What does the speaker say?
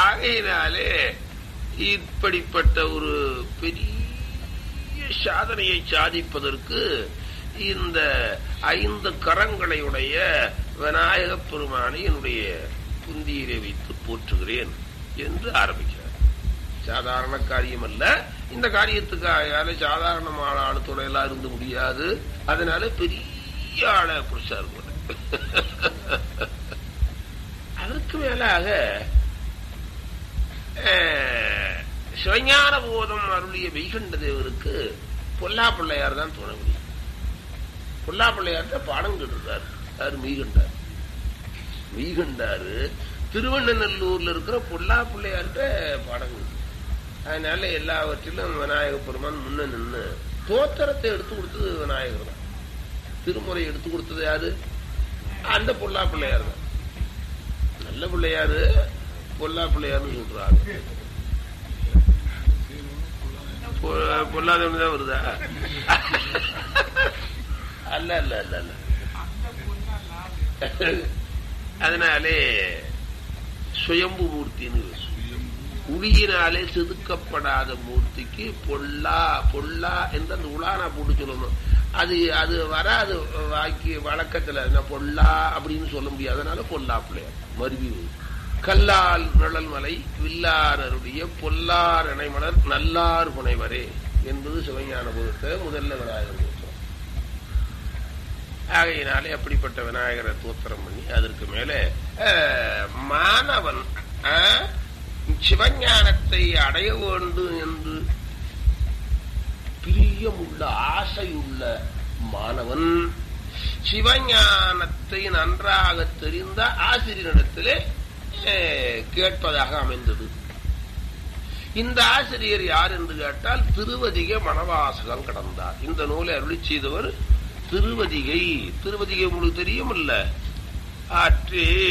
ஆகையினாலே இப்படிப்பட்ட ஒரு பெரிய சாதனையை சாதிப்பதற்கு இந்த ஐந்து கரங்களையுடைய விநாயக பெருமானை என்னுடைய புந்தியிலே வைத்து போற்றுகிறேன் என்று ஆரம்பிக்கிறார் சாதாரண காரியம் அல்ல இந்த காரியத்துக்காக சாதாரணமான ஆளு துணையெல்லாம் இருந்து முடியாது அதனால பெரிய ஆளை புடிச்சாரு போல அதற்கு மேலாக அஹ், சிவஞான போதம் அருளிய வைகண்ட தேவருக்கு பொல்லா பிள்ளையார் தான் துணை முடியும் பொல்லா பிள்ளையார்ட்ட பாடம் கேட்டிருக்காரு யாரு மெய்கண்டார் மெய்கண்டாரு திருவண்ணநல்லூர்ல இருக்கிற பொல்லா பிள்ளையார்ட்ட பாடம் கேட்டு அதனால எல்லாவற்றிலும் விநாயக பெருமான் முன்ன நின்று தோத்திரத்தை எடுத்து கொடுத்தது விநாயகர் தான் திருமுறை எடுத்து கொடுத்தது யாரு அந்த பொல்லா பிள்ளையார் தான் நல்ல பிள்ளையாரு பொல்லா பிள்ளையார்னு சொல்றாங்க பொ- பொல்லாதவன் தான் வருதா அல்ல அல்ல அல்ல அல்ல அதனாலே சுயம்பு மூர்த்தின்னு உளியினாலே செதுக்கப்படாத மூர்த்திக்கு பொல்லா பொல்லா என்று அந்த உலானா போட்டு சொல்லணும் அது அது வராது வாக்கி வழக்கத்துல என்ன பொல்லா அப்படின்னு சொல்ல முடியாது அதனால பொல்லா பிள்ளையார் மருவி வரும். கல்லால் நிழல் மலை வில்லாரருடைய பொல்லார் இணைமலர் நல்லார் புனைவரே என்பது சிவஞான பூதத்தை முதல்ல விநாயகர் தோத்திரம் ஆகையினாலே அப்படிப்பட்ட விநாயகரை தோத்திரம் பண்ணி அதற்கு மேலே அஹ், மாணவன் அஹ், சிவஞானத்தை அடைய வேண்டும் என்று பிரியமுள்ள ஆசையுள்ள மாணவன் சிவஞானத்தை நன்றாக தெரிந்த ஆசிரியரிடத்திலே அஹ், கேட்பதாக அமைந்தது இந்த ஆசிரியர் யார் என்று கேட்டால் திருவதிக மணவாசகம் கடந்தார் இந்த நூலை அருளி செய்தவர் திருவதிகை திருவதிகை உங்களுக்கு தெரியும் இல்ல ஆற்றே